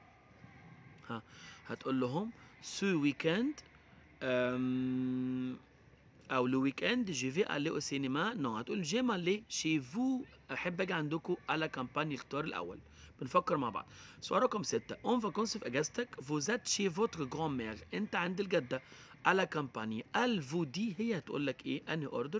ها هتقول لهم ce week-end euh, او لو ويك اند جي في الي او سينما نو هتقول جيم الي شي فو احب اجي عندكم على كامباني اختار الاول بنفكر مع بعض سؤال رقم ستة اون فاكونس في اجازتك فوزات شي فوتر جران مير انت عند الجدة على كامباني ال فو دي هي هتقول لك ايه انهي اوردر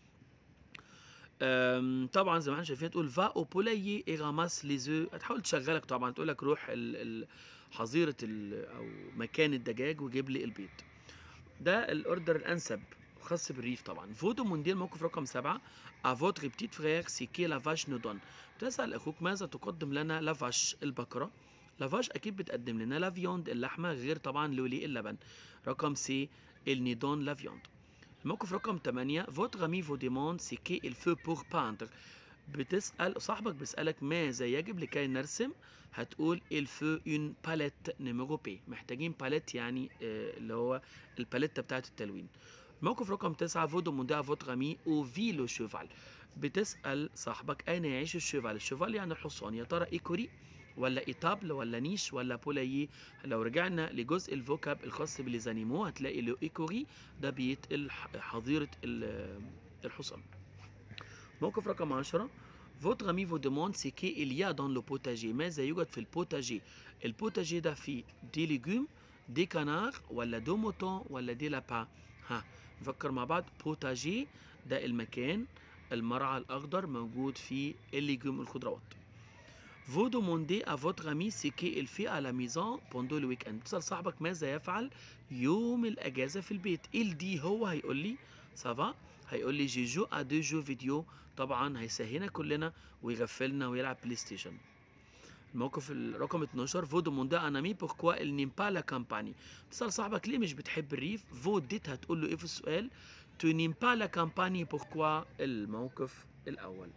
أم، طبعا زي ما احنا شايفين تقول فا او بولايي اي راماس لي زو هتحاول تشغلك طبعا تقول لك روح ال- ال- حظيره ال- او مكان الدجاج وجيب لي البيض ده الاوردر الانسب خاص بالريف طبعا فودو مونديال موقف رقم سبعة افوتر بتيت فرير سيكي لافاش نودون تسأل اخوك ماذا تقدم لنا لافاش البقرة لافاش اكيد بتقدم لنا لافيوند اللحمة غير طبعا لولي اللبن رقم سي النيدون لافيوند الموقف رقم 8 فوتر امي فو ديموند سيكي الفو بور باندر بتسأل صاحبك بيسألك ماذا يجب لكي نرسم هتقول الفو اون باليت نيميرو بي محتاجين باليت يعني آه اللي هو الباليتة بتاعت التلوين الموقف رقم تسعة فودو مونديا فوتر امي او في لو شوفال بتسأل صاحبك أين يعيش الشوفال الشوفال يعني الحصان يا ترى إيكوري ولا إيتابل ولا نيش ولا بولايي لو رجعنا لجزء الفوكاب الخاص بالزانيمو هتلاقي لو إيكوري ده بيت الح- حظيرة ال- الحصان موقف رقم 10 Votre ami vous demande ce qu'il y a dans le potager ماذا يوجد في البوتاجي البوتاجي ده فيه دي ليجوم دي كانار ولا دو موتون ولا دي لابا ها نفكر مع بعض بوتاجي ده المكان المرعى الأخضر موجود فيه الليجوم الخضروات Vous demandez à votre ami ce qu'il fait à la maison pendant le week-end تسأل صاحبك ماذا يفعل يوم الأجازة في البيت ال دي هو هيقول لي سافا هيقول لي جي جو ا دو جو فيديو طبعا هيسهينا كلنا ويغفلنا ويلعب بلاي ستيشن الموقف الرقم 12 فو دوموندا ان امي بوركوا il n'aime pas la campagne تسأل صاحبك ليه مش بتحب الريف فو ديت هتقول له ايه في السؤال tu n'aimes pas la campagne pourquoi الموقف الأول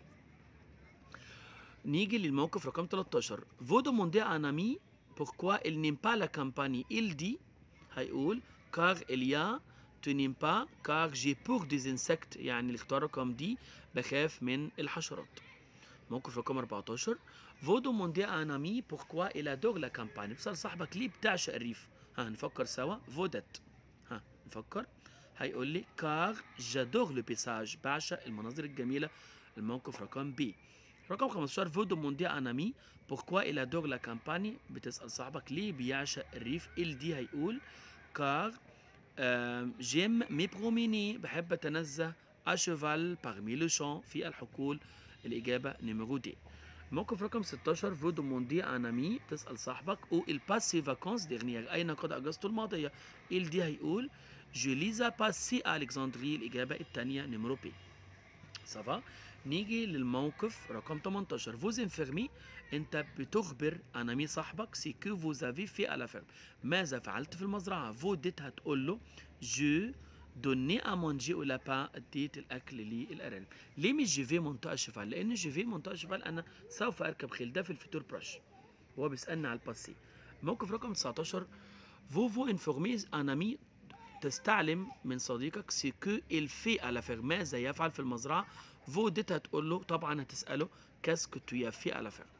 نيجي للموقف رقم 13 فو دوموندي ان امي pourquoi il n'aime pas la campagne il dit هيقول car il y a tu n'aimes pas car j'ai peur des insectes يعني الاختيار رقم دي بخاف من الحشرات موقف رقم 14 فو دوموندي ان امي pourquoi il adore la campagne بسأل صاحبك ليه بتعشق الريف ها نفكر سوا فودت ها نفكر هيقول لي كار جادور لو بيساج بعشق المناظر الجميله الموقف رقم بي رقم 15 فو دوموندي ان امي pourquoi il adore la campagne بتسأل صاحبك ليه بيعشق الريف ال دي هيقول كار جيم مي بروميني بحب اتنزه اشيفال parmi لو شون في الحقول الاجابه نيميرو دي موقف رقم 16 فو دوموندي ان امي تسال صاحبك او il passe ses vacances dernières اين قضى اجازته الماضيه ال دي هيقول جو ليزا باسي الكسندري الاجابه الثانيه نيميرو بي سافا نيجي للموقف رقم 18 فوز انفيرمي انت بتخبر انامي صاحبك سي كو فوز افي في الا فيرم ماذا فعلت في المزرعه فو ديت هتقول له جو دوني ا مونجي او لابان اديت الاكل للارانب ليه مش جي في منطقه شفال لان جي في منطقه شفال انا سوف اركب خيل ده في الفيتور براش هو بيسالني على الباسي موقف رقم 19 فوفو انفورميز انامي تستعلم من صديقك سي كو الفي على فير ماذا يفعل في المزرعه فو ديت هتقول له طبعا هتساله كاسكو تو يافي على فير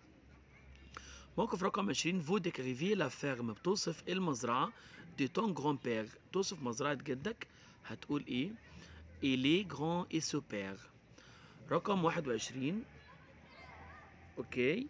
موقف رقم 20 فو ديكريفي لا فيرم بتوصف المزرعه دي تون جران بير توصف مزرعه جدك هتقول ايه إلي جران اي سوبر رقم 21 اوكي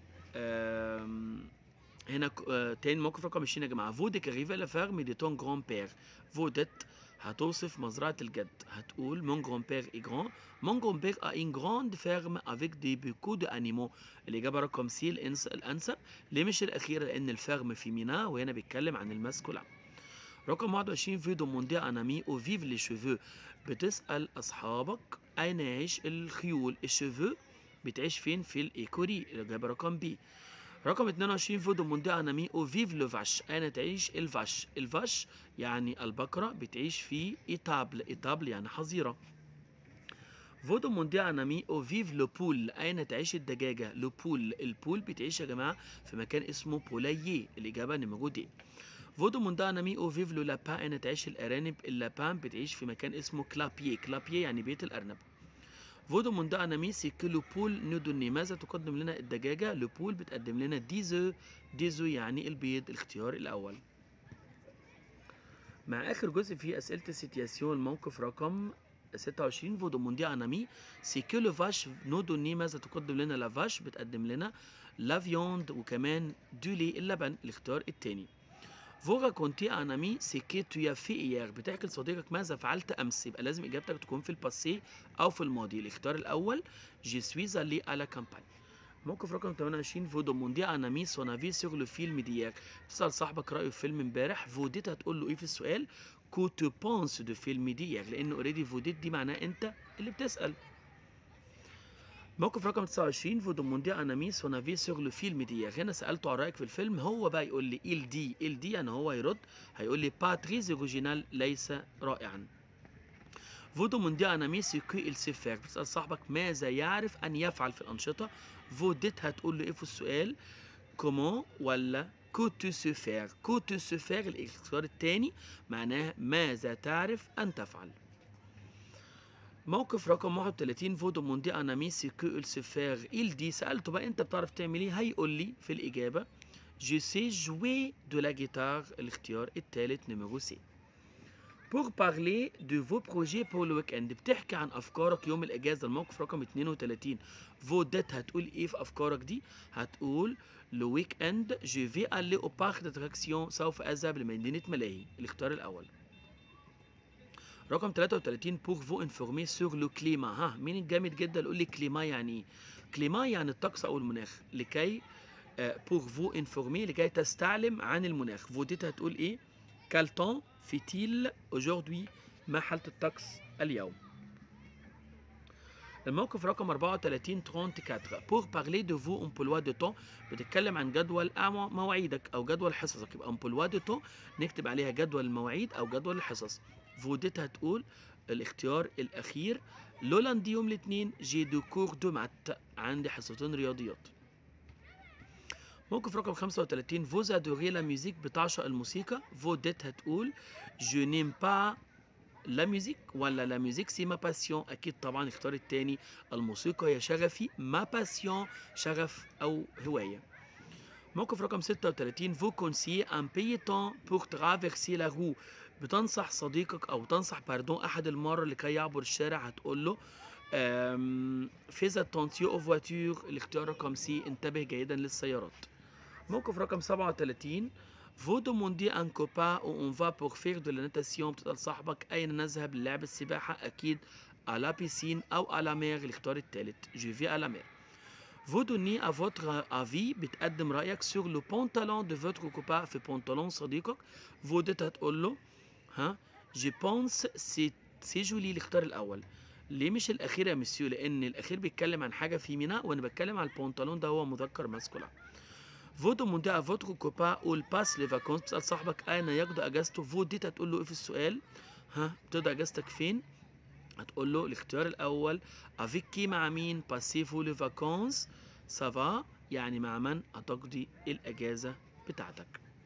أم هنا ك- آه، تاني موقف رقم 20 يا جماعه فو ديكريفي لا فيرم دي تون جران بير فو ديت هتوصف مزرعة الجد هتقول mon grand-père est grand mon grand-père a une grande ferme avec des beaucoup de animaux الإجابة رقم سي الإنس الأنسب ليه مش الأخيرة لأن الفرم في ميناء وهنا بيتكلم عن الماسكولا رقم 21 في دوموندي ان امي او فيف لي شيفو بتسأل أصحابك أين يعيش الخيول الشيفو بتعيش فين في الإيكوري الإجابة رقم بي رقم 22 في دوموندي ان امي او فيف لو فاش أين تعيش الفاش الفاش يعني البقرة بتعيش في إيتابل إيتابل يعني حظيرة فودو موندي ان امي او فيف لو بول اين تعيش الدجاجه لو بول البول بتعيش يا جماعه في مكان اسمه بولايي الاجابه نمرو دي فودو موندي ان امي او فيف لو لابان اين تعيش الارانب اللابان بتعيش في مكان اسمه كلابيي كلابيي يعني بيت الارنب فودو موندي ان امي سي كو لو بول ندوني ماذا تقدم لنا الدجاجه لو بول بتقدم لنا ديزو ديزو يعني البيض الاختيار الاول مع اخر جزء في اسئله السيتياسيون الموقف رقم 26 فو دوموندي ان امي سي كو لو فاش نو دوني ماذا تقدم لنا لا فاش بتقدم لنا لا فيوند وكمان دو لي اللبن الاختيار الثاني فو راكونتي ان امي سي كي تو يا في ايير بتحكي لصديقك ماذا فعلت امس يبقى لازم اجابتك تكون في الباسي او في الماضي الاختيار الاول جي سويز الي على كامباني موقف رقم 28 فو دوموندي ان امي سون افي سور لو فيلم ديير تسال صاحبك رايه في فيلم امبارح فو ديت هتقول له ايه في السؤال كو تو بونس دو فيلم ديير لانه اوريدي فو ديت دي معناه انت اللي بتسال موقف رقم 29 فو دوموندي ان امي سون افي سور لو فيلم ديير هنا سالته عن رايك في الفيلم هو بقى يقول لي il دي il دي يعني هو يرد هيقول لي با تريز اوريجينال ليس رائعا فو دوموندي ان امي سي كو il sait faire بتسال صاحبك ماذا يعرف ان يفعل في الانشطه فو ديت هتقول له ايه في السؤال كومون ولا كو تو سو فير كو تو سو فير الاختيار الثاني معناه ماذا تعرف ان تفعل موقف رقم 31 فو دوموندي ان امي سي كو il sait faire il دي سالته بقى انت بتعرف تعمل ايه هيقول لي في الاجابه جو سي جوي دو لا جيتار الاختيار الثالث نمرو سي بور بارلي دو فو بروجي بور لو ويك اند بتحكي عن افكارك يوم الاجازه الموقف رقم 32 فو ديت هتقول ايه في افكارك دي هتقول لو ويك اند جو في الي او بارك داتراكسيون سوف اذهب لمدينه ملاهي الاختيار الاول رقم 33 بور فو انفورمي سور لو كليما ها مين الجامد جدا يقول لي كليما يعني ايه كليما يعني الطقس او المناخ لكي بور فو انفورمي لكي تستعلم عن المناخ فو ديت هتقول ايه كال طون في-t-il aujourd'hui ما حالة الطقس اليوم الموقف رقم 34 34 بور بارلي دو فو امبلوا دو تون بتتكلم عن جدول مواعيدك او جدول حصصك يبقى امبلوا دو تون نكتب عليها جدول المواعيد او جدول الحصص فو ديت هتقول الاختيار الاخير لولاندي يوم الاثنين جي دو كور دو مات عندي حصتين رياضيات موقف رقم 35 فوز ادوري لا ميوزيك بتعشق الموسيقى فو ديت هتقول جو نيم با لا ميوزيك ولا لا ميوزيك سي ما باسيون اكيد طبعا اختار التاني الموسيقى هي شغفي ما باسيون شغف او هوايه موقف رقم 36 فو كونسي ان بيتون بور ترافيرسي لا رو بتنصح صديقك او تنصح باردون احد المرة لكي يعبر الشارع هتقول له فيز اتونسيو او فواتور الاختيار رقم سي انتبه جيدا للسيارات موقف رقم 37 فو دوموندي ان كوبا او اون فا بور فير دو لا ناتاسيون بتسال صاحبك اين نذهب للعب السباحه اكيد على بيسين او على مير الاختيار الثالث جو في على مير فو دوني ا فوتر افي بتقدم رايك سور لو بونتالون دو فوتر كوبا في بونتالون صديقك فو ديت هتقول له ها جي بونس سي سي جولي الاختيار الاول ليه مش الاخير يا مسيو لان الاخير بيتكلم عن حاجه فيمينا وانا بتكلم على البونتالون ده هو مذكر ماسكولا فو دوموندي ا فوتر كوبا او الباس لي فاكونس بتسال صاحبك اين يقضي اجازته فو ديت هتقول له ايه في السؤال ها بتقضي اجازتك فين هتقول له الاختيار الاول افيك كي مع مين باسيفو لي فاكونس سافا يعني مع من هتقضي الاجازه بتاعتك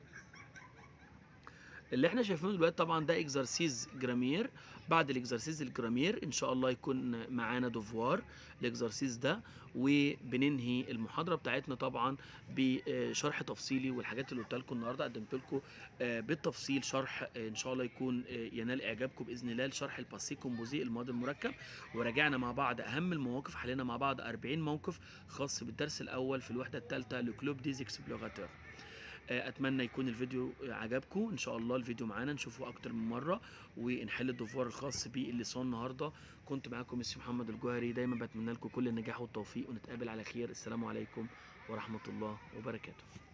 اللي احنا شايفينه دلوقتي طبعا ده اكزرسيز جرامير بعد الاكزرسيز الجرامير ان شاء الله يكون معانا دوفوار الاكزرسيز ده وبننهي المحاضره بتاعتنا طبعا بشرح تفصيلي والحاجات اللي قلتها لكم النهارده قدمت لكم بالتفصيل شرح ان شاء الله يكون ينال اعجابكم باذن الله لشرح الباسي كومبوزي الماضي المركب وراجعنا مع بعض اهم المواقف حلينا مع بعض 40 موقف خاص بالدرس الاول في الوحده الثالثه لكلوب ديز اكسبلوراتور اتمنى يكون الفيديو عجبكم ان شاء الله الفيديو معانا نشوفه اكتر من مره ونحل الدفوار الخاص باللسان النهارده كنت معاكم ميسي محمد الجوهري دايما بتمنى لكم كل النجاح والتوفيق ونتقابل على خير السلام عليكم ورحمه الله وبركاته